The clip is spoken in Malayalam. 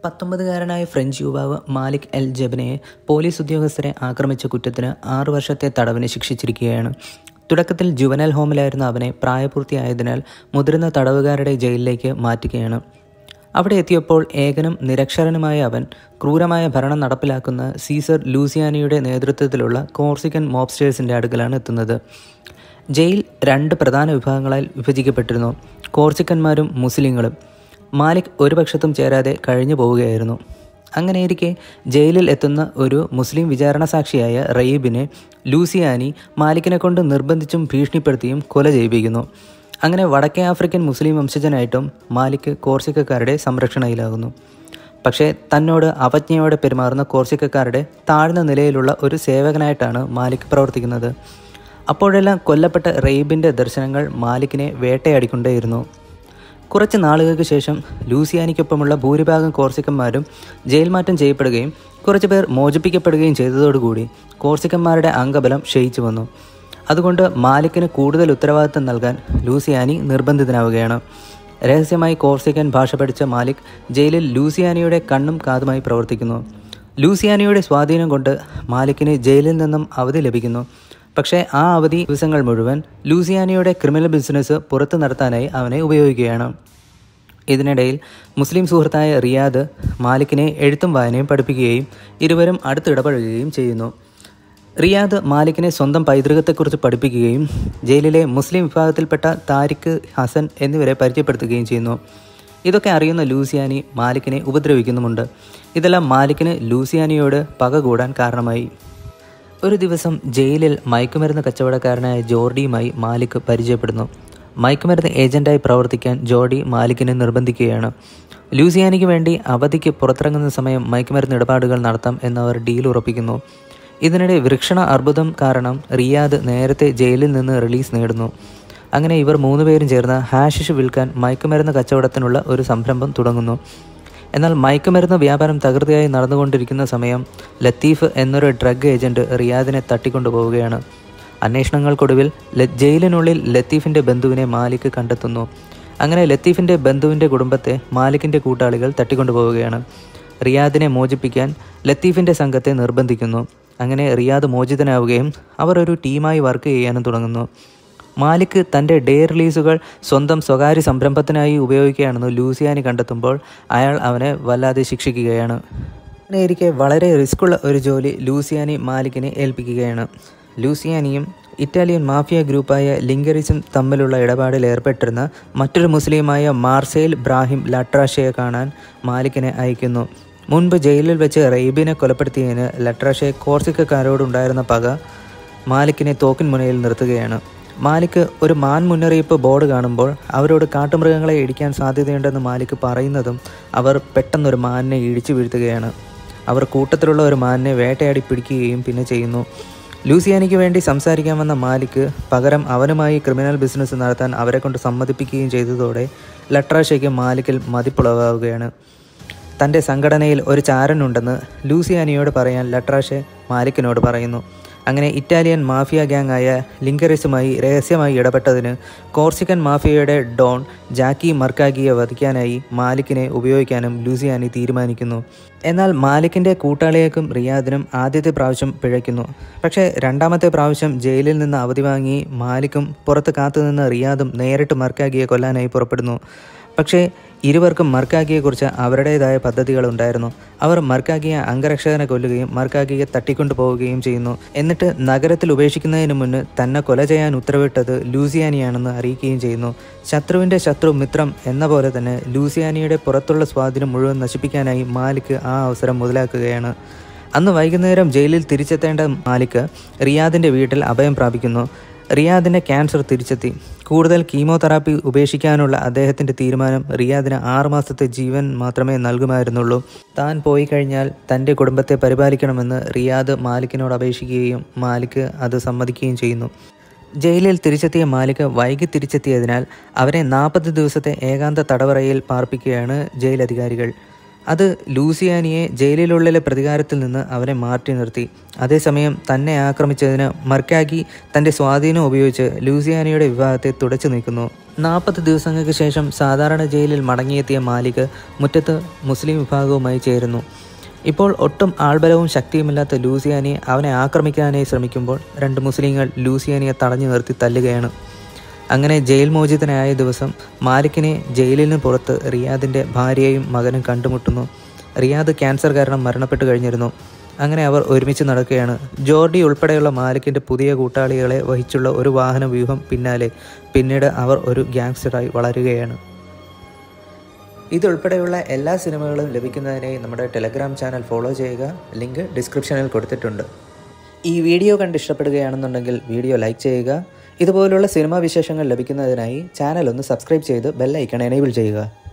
പത്തൊമ്പതുകാരനായ ഫ്രഞ്ച് യുവാവ് മാലിക് എൽ ജബിനെ പോലീസ് ഉദ്യോഗസ്ഥരെ ആക്രമിച്ച കുറ്റത്തിന് ആറു വർഷത്തെ തടവിന് ശിക്ഷിച്ചിരിക്കുകയാണ് തുടക്കത്തിൽ ജുവനൽ ഹോമിലായിരുന്ന അവനെ പ്രായപൂർത്തിയായതിനാൽ മുതിർന്ന തടവുകാരുടെ ജയിലിലേക്ക് മാറ്റുകയാണ് അവിടെ എത്തിയപ്പോൾ ഏകനും നിരക്ഷരനുമായ അവൻ ക്രൂരമായ ഭരണം നടപ്പിലാക്കുന്ന സീസർ ലൂസിയാനിയുടെ നേതൃത്വത്തിലുള്ള കോർസിക്കൻ മോബ്സ്റ്റേഴ്സിൻ്റെ അടുക്കലാണ് എത്തുന്നത് ജയിൽ രണ്ട് പ്രധാന വിഭാഗങ്ങളാൽ വിഭജിക്കപ്പെട്ടിരുന്നു കോർസിക്കന്മാരും മുസ്ലിങ്ങളും മാലിക് ഒരു പക്ഷത്തും ചേരാതെ കഴിഞ്ഞു പോവുകയായിരുന്നു അങ്ങനെയിരിക്കെ ജയിലിൽ എത്തുന്ന ഒരു മുസ്ലിം വിചാരണ സാക്ഷിയായ റയീബിനെ ലൂസിയാനി മാലിക്കിനെ കൊണ്ട് നിർബന്ധിച്ചും ഭീഷണിപ്പെടുത്തിയും കൊല ചെയ്യിപ്പിക്കുന്നു അങ്ങനെ വടക്കേ ആഫ്രിക്കൻ മുസ്ലിം വംശജനായിട്ടും മാലിക് കോർസിക്കക്കാരുടെ സംരക്ഷണയിലാകുന്നു പക്ഷേ തന്നോട് അവജ്ഞയോടെ പെരുമാറുന്ന കോർസിക്കക്കാരുടെ താഴ്ന്ന നിലയിലുള്ള ഒരു സേവകനായിട്ടാണ് മാലിക് പ്രവർത്തിക്കുന്നത് അപ്പോഴെല്ലാം കൊല്ലപ്പെട്ട റെയ്ബിൻ്റെ ദർശനങ്ങൾ മാലിക്കിനെ വേട്ടയാടിക്കൊണ്ടേയിരുന്നു കുറച്ച് നാളുകൾക്ക് ശേഷം ലൂസിയാനിക്കൊപ്പമുള്ള ഭൂരിഭാഗം കോർസിക്കന്മാരും ജയിൽ മാറ്റം ചെയ്യപ്പെടുകയും കുറച്ച് പേർ മോചിപ്പിക്കപ്പെടുകയും ചെയ്തതോടുകൂടി കോർസിക്കന്മാരുടെ അംഗബലം ക്ഷയിച്ചു വന്നു അതുകൊണ്ട് മാലിക്കിന് കൂടുതൽ ഉത്തരവാദിത്തം നൽകാൻ ലൂസിയാനി നിർബന്ധിതനാവുകയാണ് രഹസ്യമായി കോർസിക്കൻ ഭാഷ പഠിച്ച മാലിക് ജയിലിൽ ലൂസിയാനിയുടെ കണ്ണും കാതുമായി പ്രവർത്തിക്കുന്നു ലൂസിയാനിയുടെ സ്വാധീനം കൊണ്ട് മാലിക്കിന് ജയിലിൽ നിന്നും അവധി ലഭിക്കുന്നു പക്ഷേ ആ അവധി ദിവസങ്ങൾ മുഴുവൻ ലൂസിയാനിയുടെ ക്രിമിനൽ ബിസിനസ് പുറത്തു നടത്താനായി അവനെ ഉപയോഗിക്കുകയാണ് ഇതിനിടയിൽ മുസ്ലിം സുഹൃത്തായ റിയാദ് മാലിക്കിനെ എഴുത്തും വായനയും പഠിപ്പിക്കുകയും ഇരുവരും അടുത്തിടപഴകുകയും ചെയ്യുന്നു റിയാദ് മാലിക്കിനെ സ്വന്തം പൈതൃകത്തെക്കുറിച്ച് പഠിപ്പിക്കുകയും ജയിലിലെ മുസ്ലിം വിഭാഗത്തിൽപ്പെട്ട താരിഖ് ഹസൻ എന്നിവരെ പരിചയപ്പെടുത്തുകയും ചെയ്യുന്നു ഇതൊക്കെ അറിയുന്ന ലൂസിയാനി മാലിക്കിനെ ഉപദ്രവിക്കുന്നുമുണ്ട് ഇതെല്ലാം മാലിക്കിന് ലൂസിയാനിയോട് പക കൂടാൻ കാരണമായി ഒരു ദിവസം ജയിലിൽ മയക്കുമരുന്ന് കച്ചവടക്കാരനായ ജോർഡിയുമായി മാലിക് പരിചയപ്പെടുന്നു മയക്കുമരുന്ന് ഏജന്റായി പ്രവർത്തിക്കാൻ ജോർഡി മാലിക്കിനെ നിർബന്ധിക്കുകയാണ് ലൂസിയാനിക്ക് വേണ്ടി അവധിക്ക് പുറത്തിറങ്ങുന്ന സമയം മയക്കുമരുന്ന് ഇടപാടുകൾ നടത്താം എന്നവർ ഡീൽ ഉറപ്പിക്കുന്നു ഇതിനിടെ വൃക്ഷണ അർബുദം കാരണം റിയാദ് നേരത്തെ ജയിലിൽ നിന്ന് റിലീസ് നേടുന്നു അങ്ങനെ ഇവർ മൂന്നുപേരും ചേർന്ന് ഹാഷിഷ് വിൽക്കാൻ മയക്കുമരുന്ന് കച്ചവടത്തിനുള്ള ഒരു സംരംഭം തുടങ്ങുന്നു എന്നാൽ മയക്കുമരുന്ന് വ്യാപാരം തകൃതിയായി നടന്നുകൊണ്ടിരിക്കുന്ന സമയം ലത്തീഫ് എന്നൊരു ഡ്രഗ് ഏജന്റ് റിയാദിനെ തട്ടിക്കൊണ്ടുപോവുകയാണ് അന്വേഷണങ്ങൾക്കൊടുവിൽ ജയിലിനുള്ളിൽ ലത്തീഫിന്റെ ബന്ധുവിനെ മാലിക് കണ്ടെത്തുന്നു അങ്ങനെ ലത്തീഫിന്റെ ബന്ധുവിന്റെ കുടുംബത്തെ മാലിക്കിന്റെ കൂട്ടാളികൾ തട്ടിക്കൊണ്ടുപോവുകയാണ് റിയാദിനെ മോചിപ്പിക്കാൻ ലത്തീഫിന്റെ സംഘത്തെ നിർബന്ധിക്കുന്നു അങ്ങനെ റിയാദ് മോചിതനാവുകയും അവർ ഒരു ടീമായി വർക്ക് ചെയ്യാനും തുടങ്ങുന്നു മാലിക് തൻ്റെ ഡേ റിലീസുകൾ സ്വന്തം സ്വകാര്യ സംരംഭത്തിനായി ഉപയോഗിക്കുകയാണെന്ന് ലൂസിയാനി കണ്ടെത്തുമ്പോൾ അയാൾ അവനെ വല്ലാതെ ശിക്ഷിക്കുകയാണ് അങ്ങനെയിരിക്കെ വളരെ റിസ്ക്കുള്ള ഒരു ജോലി ലൂസിയാനി മാലിക്കിനെ ഏൽപ്പിക്കുകയാണ് ലൂസിയാനിയും ഇറ്റാലിയൻ മാഫിയ ഗ്രൂപ്പായ ലിംഗറിസും തമ്മിലുള്ള ഇടപാടിൽ ഏർപ്പെട്ടിരുന്ന മറ്റൊരു മുസ്ലിമായ മാർസേൽ ബ്രാഹിം ലട്രാഷയെ കാണാൻ മാലിക്കിനെ അയക്കുന്നു മുൻപ് ജയിലിൽ വെച്ച് റെയ്ബിനെ കൊലപ്പെടുത്തിയതിന് ലട്രാഷെ കോർസിക്കക്കാരോടുണ്ടായിരുന്ന പക മാലിക്കിനെ തോക്കിൻ മുനയിൽ നിർത്തുകയാണ് മാലിക് ഒരു മാൻ മുന്നറിയിപ്പ് ബോർഡ് കാണുമ്പോൾ അവരോട് കാട്ടുമൃഗങ്ങളെ ഇടിക്കാൻ സാധ്യതയുണ്ടെന്ന് മാലിക് പറയുന്നതും അവർ പെട്ടെന്നൊരു മാനിനെ ഇടിച്ചു വീഴ്ത്തുകയാണ് അവർ കൂട്ടത്തിലുള്ള ഒരു മാനിനെ വേട്ടയാടി പിടിക്കുകയും പിന്നെ ചെയ്യുന്നു ലൂസിയാനിക്ക് വേണ്ടി സംസാരിക്കാൻ വന്ന മാലിക് പകരം അവനുമായി ക്രിമിനൽ ബിസിനസ് നടത്താൻ അവരെ കൊണ്ട് സമ്മതിപ്പിക്കുകയും ചെയ്തതോടെ ലട്രാഷയ്ക്ക് മാലിക്കിൽ മതിപ്പുളവാവുകയാണ് തൻ്റെ സംഘടനയിൽ ഒരു ചാരനുണ്ടെന്ന് ലൂസിയാനിയോട് പറയാൻ ലട്രാഷെ മാലിക്കിനോട് പറയുന്നു അങ്ങനെ ഇറ്റാലിയൻ മാഫിയ ഗ്യാങ് ആയ ലിങ്കറിസുമായി രഹസ്യമായി ഇടപെട്ടതിന് കോർസിക്കൻ മാഫിയയുടെ ഡോൺ ജാക്കി മർക്കാഗിയെ വധിക്കാനായി മാലിക്കിനെ ഉപയോഗിക്കാനും ലൂസിയാനി തീരുമാനിക്കുന്നു എന്നാൽ മാലിക്കിൻ്റെ കൂട്ടാളിയേക്കും റിയാദിനും ആദ്യത്തെ പ്രാവശ്യം പിഴയ്ക്കുന്നു പക്ഷേ രണ്ടാമത്തെ പ്രാവശ്യം ജയിലിൽ നിന്ന് അവധി വാങ്ങി മാലിക്കും പുറത്ത് കാത്തുനിന്ന റിയാദും നേരിട്ട് മർക്കാഗിയെ കൊല്ലാനായി പുറപ്പെടുന്നു പക്ഷേ ഇരുവർക്കും മർക്കാഗിയെക്കുറിച്ച് അവരുടേതായ പദ്ധതികൾ ഉണ്ടായിരുന്നു അവർ മർക്കാഗിയെ അംഗരക്ഷകനെ കൊല്ലുകയും മർക്കാഗിയെ തട്ടിക്കൊണ്ടുപോവുകയും ചെയ്യുന്നു എന്നിട്ട് നഗരത്തിൽ ഉപേക്ഷിക്കുന്നതിന് മുന്ന് തന്നെ കൊല ചെയ്യാൻ ഉത്തരവിട്ടത് ലൂസിയാനിയാണെന്ന് അറിയിക്കുകയും ചെയ്യുന്നു ശത്രുവിൻ്റെ ശത്രു മിത്രം എന്ന പോലെ തന്നെ ലൂസിയാനിയുടെ പുറത്തുള്ള സ്വാധീനം മുഴുവൻ നശിപ്പിക്കാനായി മാലിക് ആ അവസരം മുതലാക്കുകയാണ് അന്ന് വൈകുന്നേരം ജയിലിൽ തിരിച്ചെത്തേണ്ട മാലിക് റിയാദിൻ്റെ വീട്ടിൽ അഭയം പ്രാപിക്കുന്നു റിയാദിൻ്റെ ക്യാൻസർ തിരിച്ചെത്തി കൂടുതൽ കീമോതെറാപ്പി ഉപേക്ഷിക്കാനുള്ള അദ്ദേഹത്തിൻ്റെ തീരുമാനം റിയാദിന് ആറുമാസത്തെ ജീവൻ മാത്രമേ നൽകുമായിരുന്നുള്ളൂ താൻ പോയി കഴിഞ്ഞാൽ തൻ്റെ കുടുംബത്തെ പരിപാലിക്കണമെന്ന് റിയാദ് മാലിക്കിനോട് അപേക്ഷിക്കുകയും മാലിക് അത് സമ്മതിക്കുകയും ചെയ്യുന്നു ജയിലിൽ തിരിച്ചെത്തിയ മാലിക് വൈകി തിരിച്ചെത്തിയതിനാൽ അവരെ നാൽപ്പത് ദിവസത്തെ ഏകാന്ത തടവറയിൽ പാർപ്പിക്കുകയാണ് ജയിലധികാരികൾ അത് ലൂസിയാനിയെ ജയിലിനുള്ളിലെ പ്രതികാരത്തിൽ നിന്ന് അവനെ മാറ്റി നിർത്തി അതേസമയം തന്നെ ആക്രമിച്ചതിന് മർക്കാഗി തൻ്റെ സ്വാധീനം ഉപയോഗിച്ച് ലൂസിയാനിയുടെ വിവാഹത്തെ തുടച്ചു നീക്കുന്നു നാൽപ്പത് ദിവസങ്ങൾക്ക് ശേഷം സാധാരണ ജയിലിൽ മടങ്ങിയെത്തിയ മാലിക് മുറ്റത്ത് മുസ്ലിം വിഭാഗവുമായി ചേരുന്നു ഇപ്പോൾ ഒട്ടും ആൾബലവും ശക്തിയുമില്ലാത്ത ലൂസിയാനിയെ അവനെ ആക്രമിക്കാനായി ശ്രമിക്കുമ്പോൾ രണ്ട് മുസ്ലിങ്ങൾ ലൂസിയാനിയെ തടഞ്ഞു നിർത്തി തല്ലുകയാണ് അങ്ങനെ ജയിൽ മോചിതനായ ദിവസം മാലിക്കിനെ ജയിലിന് പുറത്ത് റിയാദിൻ്റെ ഭാര്യയും മകനും കണ്ടുമുട്ടുന്നു റിയാദ് ക്യാൻസർ കാരണം മരണപ്പെട്ടു കഴിഞ്ഞിരുന്നു അങ്ങനെ അവർ ഒരുമിച്ച് നടക്കുകയാണ് ജോർഡി ഉൾപ്പെടെയുള്ള മാലിക്കിൻ്റെ പുതിയ കൂട്ടാളികളെ വഹിച്ചുള്ള ഒരു വാഹന വ്യൂഹം പിന്നാലെ പിന്നീട് അവർ ഒരു ഗ്യാങ്സ്റ്ററായി വളരുകയാണ് ഇതുൾപ്പെടെയുള്ള എല്ലാ സിനിമകളും ലഭിക്കുന്നതിനായി നമ്മുടെ ടെലഗ്രാം ചാനൽ ഫോളോ ചെയ്യുക ലിങ്ക് ഡിസ്ക്രിപ്ഷനിൽ കൊടുത്തിട്ടുണ്ട് ഈ വീഡിയോ കണ്ട് ഇഷ്ടപ്പെടുകയാണെന്നുണ്ടെങ്കിൽ വീഡിയോ ലൈക്ക് ചെയ്യുക ഇതുപോലുള്ള സിനിമാ വിശേഷങ്ങൾ ലഭിക്കുന്നതിനായി ചാനൽ ഒന്ന് സബ്സ്ക്രൈബ് ചെയ്ത് ബെൽ ഐക്കൺ എനേബിൾ ചെയ്യുക